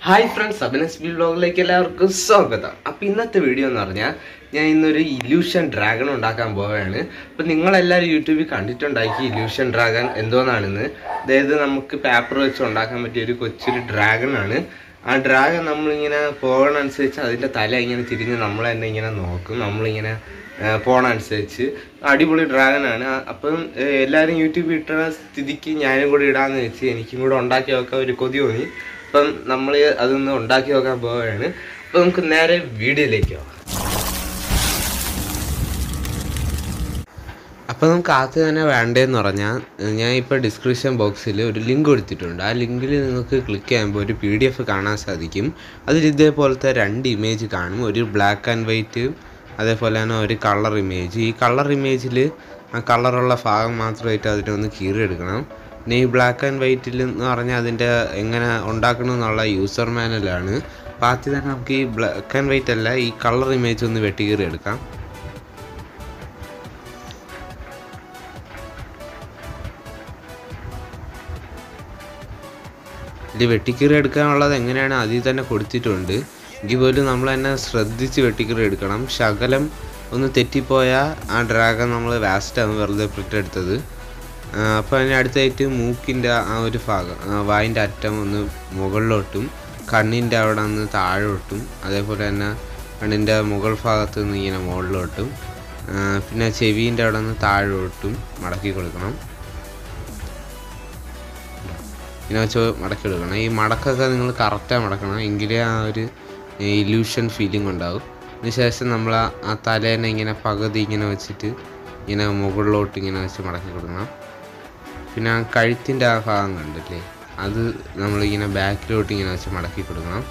hi friends Abhinas B വ്ലോഗിലേക്ക് എല്ലാവർക്കും സ്വാഗതം അപ്പം ഇന്നത്തെ വീഡിയോ എന്ന് പറഞ്ഞാൽ ഞാൻ ഇന്നൊരു ഇല്യൂഷൻ ഡ്രാഗൺ ഉണ്ടാക്കാൻ പോവുകയാണ് അപ്പം നിങ്ങളെല്ലാവരും യൂട്യൂബിൽ കണ്ടിട്ടുണ്ടാക്കി ഇല്യൂഷൻ ഡ്രാഗൺ എന്തോന്നാണെന്ന് അതായത് നമുക്ക് പേപ്പർ വെച്ച് ഉണ്ടാക്കാൻ പറ്റിയ ഒരു കൊച്ചൊരു ഡ്രാഗൺ ആണ് ആ ഡ്രാഗൺ നമ്മളിങ്ങനെ പോകണനുസരിച്ച് അതിൻ്റെ തല ഇങ്ങനെ തിരിഞ്ഞ് നമ്മൾ തന്നെ ഇങ്ങനെ നോക്കും നമ്മളിങ്ങനെ ആ, പോണനുസരിച്ച് അടിപൊളി ഡ്രാഗൺ ആണ് ആ, അപ്പം ഏ, എല്ലാവരും യൂട്യൂബിൽ ഇട്ടുന്ന സ്ഥിതിക്ക് ഞാനും കൂടി ഇടാന്ന് വെച്ച് എനിക്കും കൂടെ ഉണ്ടാക്കി വെക്കാൻ ഒരു കൊതി തോന്നി അപ്പം നമ്മൾ അതൊന്ന് ഉണ്ടാക്കി നോക്കാൻ പോവുകയാണ് അപ്പം നമുക്ക് നേരെ വീഡിയോയിലേക്ക് പോകാം അപ്പോൾ നമുക്ക് ആദ്യം തന്നെ വേണ്ടതെന്ന് പറഞ്ഞാൽ ഞാൻ ഇപ്പോൾ ഡിസ്ക്രിപ്ഷൻ ബോക്സിൽ ഒരു ലിങ്ക് കൊടുത്തിട്ടുണ്ട് ആ ലിങ്കിൽ നിങ്ങൾക്ക് ക്ലിക്ക് ചെയ്യുമ്പോൾ ഒരു പി ഡി എഫ് കാണാൻ സാധിക്കും അതിൽ ഇതേപോലത്തെ രണ്ട് ഇമേജ് കാണും ഒരു ബ്ലാക്ക് ആൻഡ് വൈറ്റ് അതേപോലെ തന്നെ ഒരു കളർ ഇമേജ് ഈ കളർ ഇമേജിൽ ആ കളറുള്ള ഭാഗം മാത്രമായിട്ട് അതിനൊന്ന് കീറിയെടുക്കണം പിന്നെ ഈ ബ്ലാക്ക് ആൻഡ് വൈറ്റിൽ എന്ന് പറഞ്ഞാൽ അതിൻ്റെ എങ്ങനെ ഉണ്ടാക്കണം എന്നുള്ള യൂസർ മാനുവലാണ് അപ്പോൾ ആദ്യം തന്നെ നമുക്ക് ഈ ബ്ലാക്ക് ആൻഡ് വൈറ്റ് അല്ല ഈ കളർ ഇമേജ് ഒന്ന് വെട്ടി കീറി എടുക്കാം ഇത് വെട്ടിക്കീറി എടുക്കാനുള്ളത് എങ്ങനെയാണ് അതിൽ തന്നെ കൊടുത്തിട്ടുണ്ട് എങ്കിൽ പോലും നമ്മൾ തന്നെ ശ്രദ്ധിച്ച് വെട്ടിക്കീറി എടുക്കണം ശകലം ഒന്ന് തെറ്റിപ്പോയാൽ ആ ഡ്രാഗൺ നമ്മൾ വേസ്റ്റാണ് വെറുതെ പ്രിൻ്റ് എടുത്തത് അപ്പോൾ അതിന് അടുത്തായിട്ട് മൂക്കിൻ്റെ ആ ഒരു ഭാഗം ആ വായിൻ്റെ അറ്റം ഒന്ന് മുകളിലോട്ടും കണ്ണിൻ്റെ അവിടെ നിന്ന് താഴോട്ടും അതേപോലെ തന്നെ കണ്ണിൻ്റെ മുകൾ ഭാഗത്ത് നിന്ന് ഇങ്ങനെ മുകളിലോട്ടും ആ, പിന്നെ ചെവീൻ്റെ അവിടെ നിന്ന് താഴോട്ടും മടക്കി കൊടുക്കണം ഇങ്ങനെ വെച്ച് മടക്കി എടുക്കണം ഈ മടക്കൊക്കെ നിങ്ങൾ കറക്റ്റായി മടക്കണം എങ്കിലേ ആ ഒരു ഇല്യൂഷൻ ഫീലിംഗ് ഉണ്ടാവും അതിന് ശേഷം നമ്മൾ ആ- ആ തലേനെ ഇങ്ങനെ പകുതി ഇങ്ങനെ വെച്ചിട്ട് ഇങ്ങനെ മുകളിലോട്ട് ഇങ്ങനെ വെച്ച് മടക്കി കൊടുക്കണം പിന്നെ ആ കഴുത്തിൻ്റെ ആ ഭാഗം കണ്ടില്ലേ അത് നമ്മളിങ്ങനെ ബാക്കിലോട്ട് ഇങ്ങനെ വെച്ച് മടക്കി കൊടുക്കണം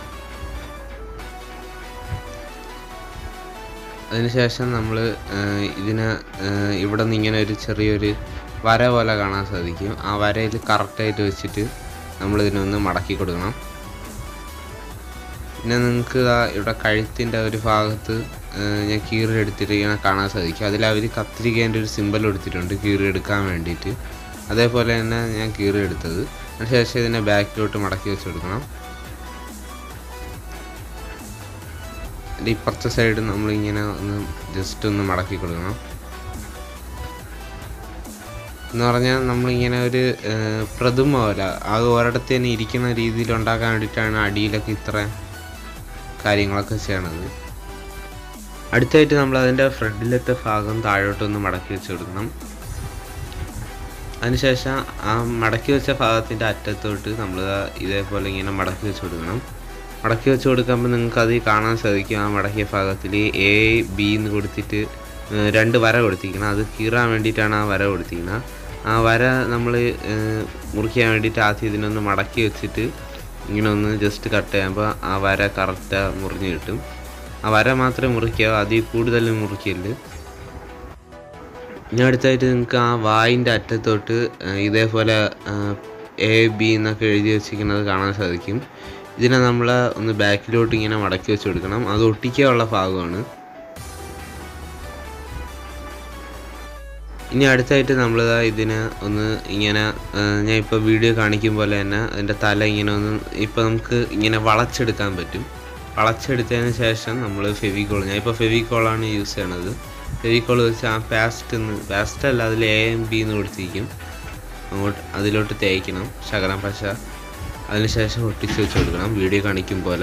അതിനുശേഷം നമ്മൾ ഇതിന് ഏഹ്, ഇവിടെ നിന്ന് ഇങ്ങനെ ഒരു ചെറിയൊരു വര പോലെ കാണാൻ സാധിക്കും ആ വരയിൽ കറക്റ്റായിട്ട് വെച്ചിട്ട് നമ്മൾ ഇതിനൊന്ന് മടക്കി കൊടുക്കണം പിന്നെ നിങ്ങൾക്ക് ആ ഇവിടെ കഴുത്തിൻ്റെ ഒരു ഭാഗത്ത് ഏഹ്, ഞാൻ കീറി എടുത്തിട്ട് ഇങ്ങനെ കാണാൻ സാധിക്കും അതിൽ അവർ കത്തിരിക്കേൻ്റെ ഒരു സിമ്പൽ എടുത്തിട്ടുണ്ട് കീറി എടുക്കാൻ വേണ്ടിയിട്ട് അതേപോലെ തന്നെ ഞാൻ കീറി എടുത്തത് അതിനുശേഷം ഇതിനെ ബാക്കിലോട്ട് മടക്കി വെച്ച് കൊടുക്കണം അതിൻ്റെ ഇപ്പുറത്തെ സൈഡ് നമ്മളിങ്ങനെ ഒന്ന് ജസ്റ്റ് ഒന്ന് മടക്കി കൊടുക്കണം എന്ന് പറഞ്ഞാൽ നമ്മളിങ്ങനെ ഒരു ഏഹ്, പ്രതിമ പോലെ അത് ഒരിടത്ത് തന്നെ ഇരിക്കുന്ന രീതിയിൽ ഉണ്ടാക്കാൻ വേണ്ടിയിട്ടാണ് അടിയിലൊക്കെ ഇത്ര കാര്യങ്ങളൊക്കെ ചെയ്യണത് അടുത്തായിട്ട് നമ്മൾ അതിൻ്റെ ഫ്രണ്ടിലത്തെ ഭാഗം താഴോട്ടൊന്ന് മടക്കി വെച്ച് കൊടുക്കണം അതിനുശേഷം ആ മടക്കി വെച്ച ഭാഗത്തിൻ്റെ അറ്റത്തോട്ട് നമ്മൾ ഇതേപോലെ ഇങ്ങനെ മടക്കി വെച്ച് കൊടുക്കണം മടക്കി വെച്ച് കൊടുക്കുമ്പോൾ നിങ്ങൾക്ക് അതിൽ കാണാൻ സാധിക്കും ആ മടക്കിയ ഭാഗത്തിൽ എ ബി എന്ന് കൊടുത്തിട്ട് ഏഹ്, രണ്ട് വര കൊടുത്തിരിക്കണം അത് കീറാൻ വേണ്ടിയിട്ടാണ് ആ വര കൊടുത്തിരിക്കുന്നത് ആ വര നമ്മൾ മുറിക്കാൻ വേണ്ടിയിട്ട് ആദ്യം ഇതിനൊന്ന് മടക്കി വെച്ചിട്ട് ഇങ്ങനെ ഒന്ന് ജസ്റ്റ് കട്ട് ചെയ്യുമ്പോൾ ആ വര കറക്റ്റ് മുറിഞ്ഞ് കിട്ടും ആ വര മാത്രമേ മുറിക്കാവൂ അതിൽ കൂടുതൽ മുറിക്കരുത് ഇനി അടുത്തായിട്ട് നിങ്ങൾക്ക് ആ വായിൻ്റെ അറ്റത്തോട്ട് ആ, ഇതേപോലെ എ ബി എന്നൊക്കെ എഴുതി വെച്ചിരിക്കുന്നത് കാണാൻ സാധിക്കും ഇതിനെ നമ്മൾ ഒന്ന് ബാക്കിലോട്ട് ഇങ്ങനെ മടക്കി വെച്ച് കൊടുക്കണം അത് ഒട്ടിക്കാനുള്ള ഭാഗമാണ് ഇനി അടുത്തായിട്ട് നമ്മൾ ഇതിനെ ഒന്ന് ഇങ്ങനെ ആ, ഞാൻ ഇപ്പോൾ വീഡിയോ കാണിക്കും പോലെ തന്നെ അതിൻ്റെ തല ഇങ്ങനെ ഒന്ന് ഇപ്പോൾ നമുക്ക് ഇങ്ങനെ വളച്ചെടുക്കാൻ പറ്റും വളച്ചെടുത്തതിന് ശേഷം നമ്മൾ ഫെവിക്കോൾ ഞാൻ ഇപ്പോൾ ഫെവിക്കോളാണ് യൂസ് ചെയ്യണത് ഫെവിക്കോൾ വെച്ച് ആ പാസ്റ്റ് എന്ന് പാസ്റ്റ് അല്ല അതിൽ എ എം ബി എന്ന് കൊടുത്തിരിക്കും അങ്ങോട്ട് അതിലോട്ട് തേക്കണം ശകലം പശ അതിനുശേഷം ഒട്ടിച്ച് വെച്ച് കൊടുക്കണം വീഡിയോ കാണിക്കും പോലെ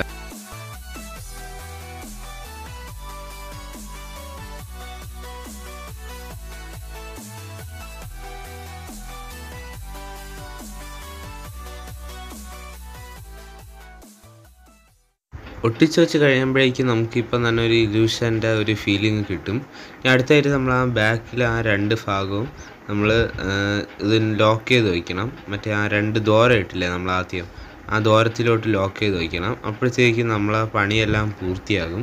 ഒട്ടിച്ച് വെച്ച് കഴിയുമ്പോഴേക്കും നമുക്കിപ്പം തന്നെ ഒരു ഇല്യൂഷൻ്റെ ഒരു ഫീലിംഗ് കിട്ടും ഇനി അടുത്തായിട്ട് നമ്മൾ ആ ബാക്കിൽ ആ രണ്ട് ഭാഗവും നമ്മൾ ഇത് ലോക്ക് ചെയ്ത് വയ്ക്കണം മറ്റേ ആ രണ്ട് ദോരം ഇട്ടില്ലേ നമ്മൾ ആദ്യം ആ ദോരത്തിലോട്ട് ലോക്ക് ചെയ്ത് വയ്ക്കണം അപ്പോഴത്തേക്കും നമ്മൾ ആ പണിയെല്ലാം പൂർത്തിയാകും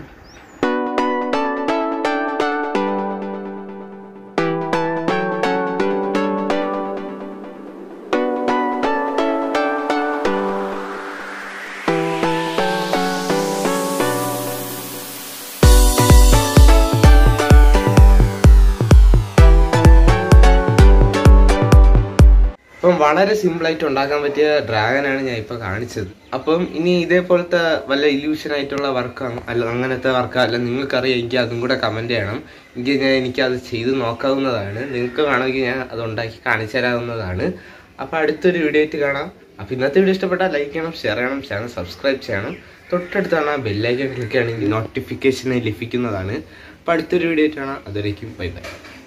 അപ്പം അപ്പം വളരെ സിമ്പിളായിട്ട് ഉണ്ടാക്കാൻ പറ്റിയ ഡ്രാഗനാണ് ഞാൻ ഇപ്പോൾ കാണിച്ചത് അപ്പം ഇനി ഇതേപോലത്തെ വല്ല ഇല്യൂഷൻ ആയിട്ടുള്ള വർക്ക് അല്ല അങ്ങനത്തെ വർക്ക് അല്ല നിങ്ങൾക്കറിയാം എനിക്ക് അതും കൂടെ കമൻറ്റ് ചെയ്യണം എങ്കിൽ ഞാൻ എനിക്കത് ചെയ്ത് നോക്കാവുന്നതാണ് നിങ്ങൾക്ക് വേണമെങ്കിൽ ഞാൻ അത് ഉണ്ടാക്കി കാണിച്ചു തരാവുന്നതാണ് അപ്പോൾ അടുത്തൊരു വീഡിയോ ആയിട്ട് കാണാം അപ്പോൾ ഇന്നത്തെ വീഡിയോ ഇഷ്ടപ്പെട്ടാൽ ലൈക്ക് ചെയ്യണം ഷെയർ ചെയ്യണം ചാനൽ സബ്സ്ക്രൈബ് ചെയ്യണം തൊട്ടടുത്താണ് ആ ബെല്ലൈക്കൺ ക്ലിക്ക് ചെയ്യണമെങ്കിൽ നോട്ടിഫിക്കേഷൻ ലഭിക്കുന്നതാണ് അപ്പോൾ അടുത്തൊരു വീഡിയോ ആയിട്ട് കാണാം അതുവരേക്കും ബൈ ബൈ